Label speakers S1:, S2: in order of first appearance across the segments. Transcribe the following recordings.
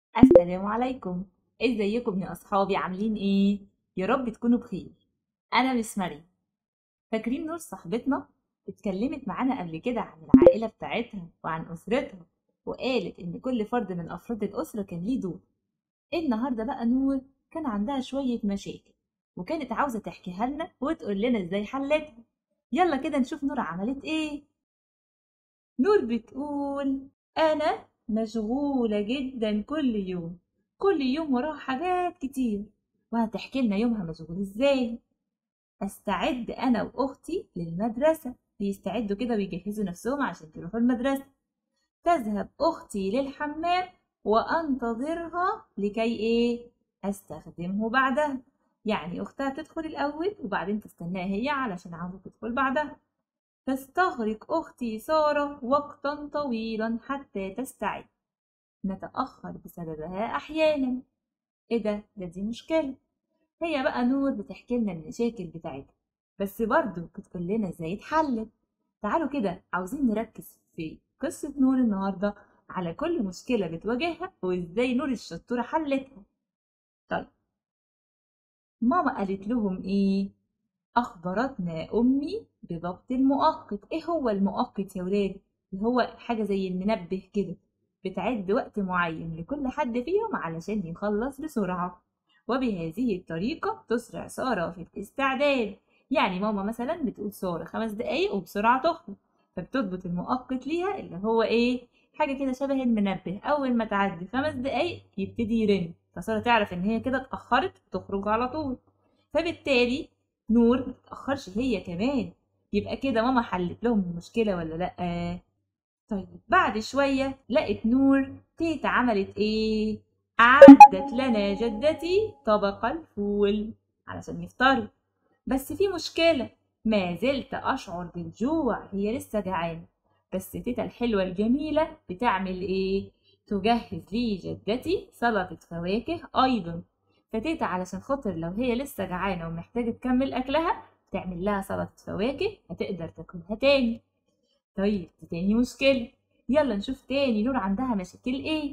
S1: السلام عليكم ازيكم يا اصحابي عاملين ايه يا رب تكونوا بخير انا مس مريم فاكرين نور صاحبتنا اتكلمت معانا قبل كده عن العائله بتاعتها وعن اسرتها وقالت ان كل فرد من افراد الاسره كان ليه دور النهارده بقى نور كان عندها شويه مشاكل وكانت عاوزه تحكيها لنا وتقول لنا ازاي حلتها يلا كده نشوف نور عملت ايه نور بتقول انا مشغولة جدا كل يوم كل يوم وراها حاجات كتير وهتحكي لنا يومها مشغول ازاي استعد انا واختي للمدرسة بيستعدوا كده ويجهزوا نفسهم عشان يروحوا المدرسة تذهب اختي للحمام وانتظرها لكي ايه استخدمه بعدها يعني اختها تدخل الاول وبعدين تستناها هي علشان عاوزة تدخل بعدها تستغرق أختي سارة وقتا طويلا حتى تستعد نتأخر بسببها أحيانا إيه ده؟ ده دي مشكلة هي بقى نور بتحكي لنا المشاكل بتاعتها بس برضه بتقول لنا ازاي اتحلت تعالوا كده عاوزين نركز في قصة نور النهاردة على كل مشكلة بتواجهها وازاي نور الشطورة حلتها طيب ماما قالت لهم ايه أخبرتنا أمي بضبط المؤقت إيه هو المؤقت يا ولاد؟ اللي هو حاجة زي المنبه كده بتعد وقت معين لكل حد فيهم علشان يخلص بسرعة وبهذه الطريقة تسرع سارة في الاستعداد يعني ماما مثلا بتقول سارة خمس دقايق وبسرعة تخرج فبتضبط المؤقت ليها اللي هو ايه حاجة كده شبه المنبه أول ما تعدي خمس دقايق يبتدي يرن فسارة تعرف إن هي كده اتأخرت تخرج على طول فبالتالي نور متتأخرش هي كمان يبقى كده ماما حلت لهم المشكلة ولا لأ طيب بعد شوية لقت نور تيتا عملت ايه أعدت لنا جدتي طبق الفول علشان يفطروا بس في مشكلة ما زلت أشعر بالجوع هي لسه جعانة بس تيتا الحلوة الجميلة بتعمل ايه تجهز لي جدتي سلطة فواكه أيضا فتيتا علشان خاطر لو هي لسه جعانة ومحتاجة تكمل أكلها تعمل لها سلطة فواكه هتقدر تاكلها تاني طيب دي تاني مشكلة يلا نشوف تاني نور عندها مشاكل ايه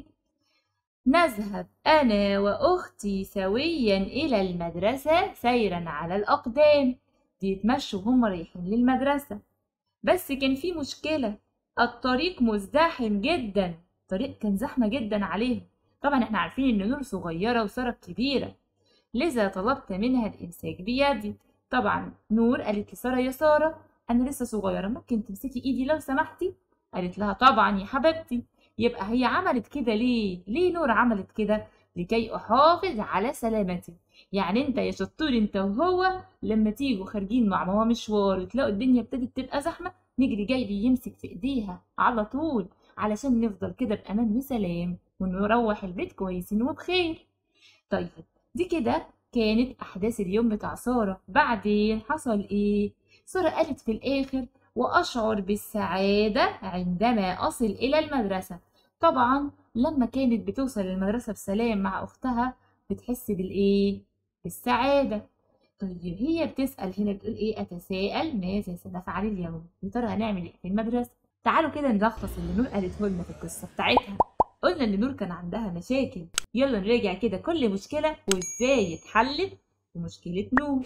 S1: نذهب أنا وأختي سويا إلى المدرسة سيرا على الأقدام دي يتمشوا وهم رايحين للمدرسة بس كان في مشكلة الطريق مزدحم جدا الطريق كان زحمة جدا عليهم طبعا احنا عارفين ان نور صغيرة وسارة كبيرة لذا طلبت منها الإمساك بيدي طبعا نور قالت لسارة يا سارة أنا لسه صغيرة ممكن تمسكي إيدي لو سمحتي قالت لها طبعا يا حبيبتي يبقى هي عملت كده ليه ليه نور عملت كده لكي أحافظ على سلامتي يعني انت يا شطور انت وهو لما تيجوا خارجين مع ماما مشوار وتلاقوا الدنيا ابتدت تبقى زحمة نجري جاي يمسك في ايديها على طول علشان نفضل كده بأمان وسلام ونروح البيت كويسين وبخير طيب دي كده كانت أحداث اليوم بتاع سارة بعدين حصل إيه؟ سارة قالت في الآخر وأشعر بالسعادة عندما أصل إلى المدرسة طبعا لما كانت بتوصل المدرسة بسلام مع أختها بتحس بالإيه؟ بالسعادة طيب هي بتسأل هنا بتقول إيه أتساءل ماذا سنفعل اليوم؟ يا ترى هنعمل إيه في المدرسة؟ تعالوا كده نلخص اللي نور قالته لنا في القصة بتاعتها قلنا ان نور كان عندها مشاكل يلا نراجع كده كل مشكلة وازاي اتحلت ومشكلة نور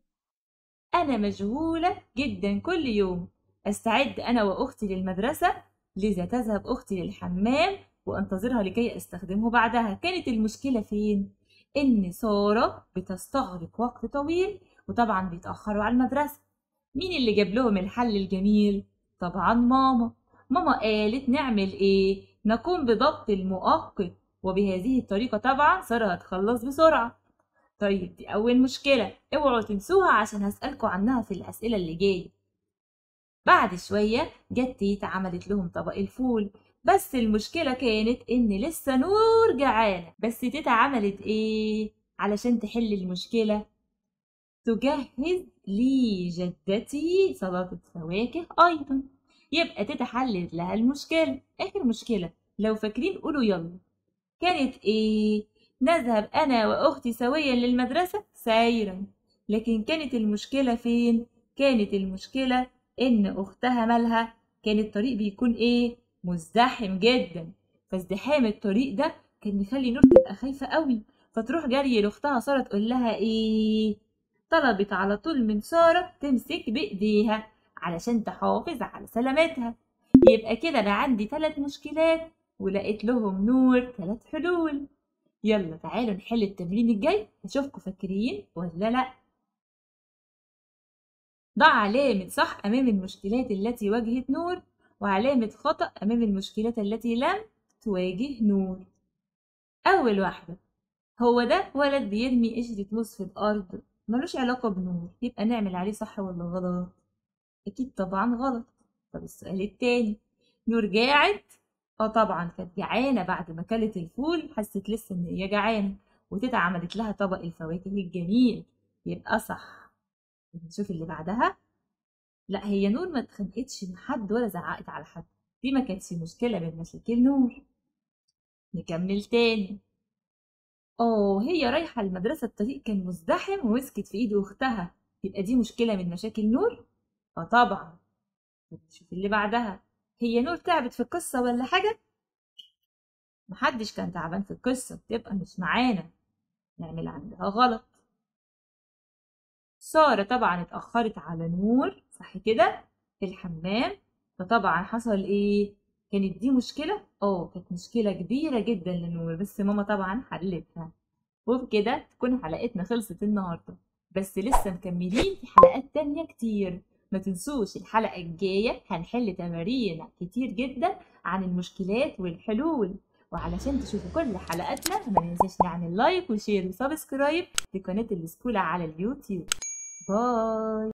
S1: انا مشغولة جدا كل يوم استعد انا واختي للمدرسة لذا تذهب اختي للحمام وانتظرها لكي استخدمه بعدها كانت المشكلة فين ان سارة بتستغرق وقت طويل وطبعا بيتأخروا على المدرسة مين اللي جاب لهم الحل الجميل طبعا ماما ماما قالت نعمل ايه نقوم بضبط المؤقت وبهذه الطريقة طبعا سارة هتخلص بسرعة طيب دي أول مشكلة اوعوا تنسوها عشان هسألكوا عنها في الأسئلة اللي جاية بعد شوية جت تيتا عملت لهم طبق الفول بس المشكلة كانت إن لسه نور جعانة بس تيتا عملت إيه علشان تحل المشكلة تجهز لي جدتي سلطة فواكه أيضا يبقى تيتا حلت لها المشكلة آخر مشكلة لو فاكرين قولوا يلا كانت إيه؟ نذهب أنا وأختي سويا للمدرسة سيرا لكن كانت المشكلة فين؟ كانت المشكلة إن أختها مالها كان الطريق بيكون إيه؟ مزدحم جدا فازدحام الطريق ده كان مخلي نور تبقى خايفة قوي فتروح جري لأختها سارة تقول لها إيه طلبت على طول من سارة تمسك بإيديها علشان تحافظ على سلامتها يبقى كده أنا عندي ثلاث مشكلات ولقيت لهم نور ثلاث حلول يلا تعالوا نحل التمرين الجاي أشوفكم فاكرين ولا لأ ضع علامة صح أمام المشكلات التي واجهت نور وعلامة خطأ أمام المشكلات التي لم تواجه نور أول واحدة هو ده ولد بيرمي قشرة موز في الأرض ملوش علاقة بنور يبقى نعمل عليه صح ولا غلط أكيد طبعا غلط طب السؤال التاني نور جاعت اه طبعا كانت جعانة بعد ما كلت الفول حست لسه ان هي جعانة وتيتا عملت لها طبق الفواكه الجميل يبقى صح نشوف اللي بعدها لا هي نور ما اتخانقتش مع حد ولا زعقت على حد دي ما كانتش مشكلة من مشاكل نور نكمل تاني اه هي رايحة المدرسة الطريق كان مزدحم ومسكت في ايد اختها يبقى دي مشكلة من مشاكل نور اه طبعا نشوف اللي بعدها هي نور تعبت في القصة ولا حاجة محدش كان تعبان في القصة تبقى مش معانا نعمل عندها غلط سارة طبعا اتأخرت على نور صح كده في الحمام فطبعا حصل ايه كانت دي مشكلة اه كانت مشكلة كبيرة جدا لنور بس ماما طبعا حلتها وبكده تكون حلقتنا خلصت النهاردة بس لسه مكملين في حلقات تانية كتير ما تنسوش الحلقة الجاية هنحل تمارين كتير جدا عن المشكلات والحلول وعلشان تشوفوا كل حلقاتنا ما ننساش نعمل لايك وشير وسبسكرايب لقناة السكولة على اليوتيوب باي